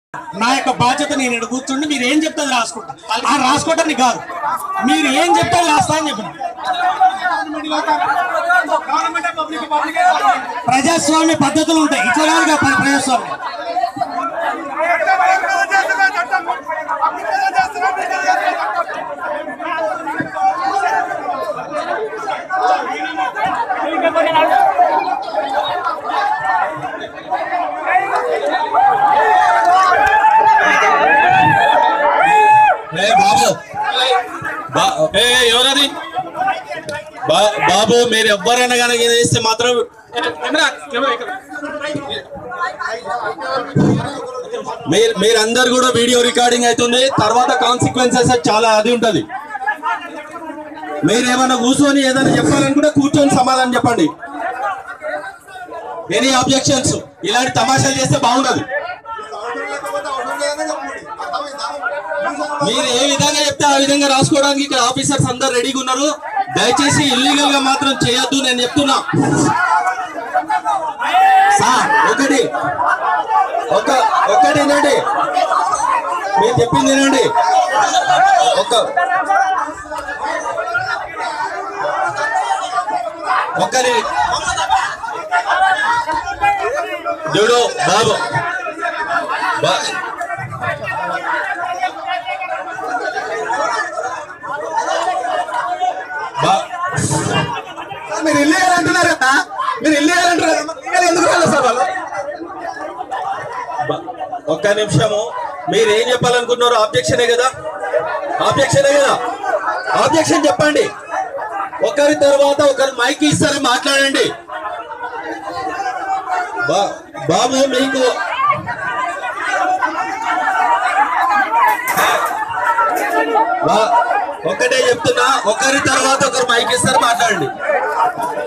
నా యొక్క బాధ్యత నేను ఇక్కడ కూర్చుండి మీరు ఏం చెప్తే అది రాసుకుంటా ఆ రాసుకోవటానికి కాదు మీరు ఏం చెప్తే అది రాస్తా అని చెప్పిన ప్రజాస్వామ్య పద్ధతులు ఉంటాయి ఇట్లా కాదు కదా ప్ర- ప్రజాస్వామ్యం ఏ బాబు బా- ఏ ఎవరది బా- బాబు మీరు ఎవ్వరైనా కానీ వేస్తే మాత్రం మీరు మీరందరు కూడా వీడియో రికార్డింగ్ అవుతుంది తర్వాత కాన్సిక్వెన్సెస్ చాలా అది ఉంటది మీరు ఏమైనా కూర్చొని ఏదైనా చెప్పాలనుకుంటే కూర్చొని సమాధానం చెప్పండి ఎనీ అబ్జెక్షన్స్ ఇలాంటి తమాషాలు చేస్తే బాగుండదు మీరు ఏ విధంగా చెప్తే ఆ విధంగా రాసుకోవడానికి ఇక్కడ ఆఫీసర్స్ అందరు రెడీగా ఉన్నారు దయచేసి ఇల్లీగల్ గా మాత్రం చేయొద్దు నేను చెప్తున్నా సార్ ఒకటి ఒక ఒకటి వినండి మీరు చెప్పింది వినండి ఒక ఒక్కరి చూడు బాబు బా- బా- మీరు ఇల్లీగల్ అంటున్నారు కదా మీరు ఇల్లీగల్ అంటున్నారు కదా మరి illegal ఎందుకు రాలేదు సార్ వాళ్ళు బ- ఒక్క నిమిషము మీరు ఏం చెప్పాలనుకున్నారు ఆబ్జెక్షనే కదా ఆబ్జెక్షనే కదా ఆబ్జెక్షన్ చెప్పండి ఒకరి తర్వాత ఒకరు మైక్ ఇస్తారు మాట్లాడండి బా- బాబు మీకు బా- ఒక్కటే చెప్తున్నా ఒకరి తర్వాత ఒకరు మైక్ ఇస్తారు మాట్లాడండి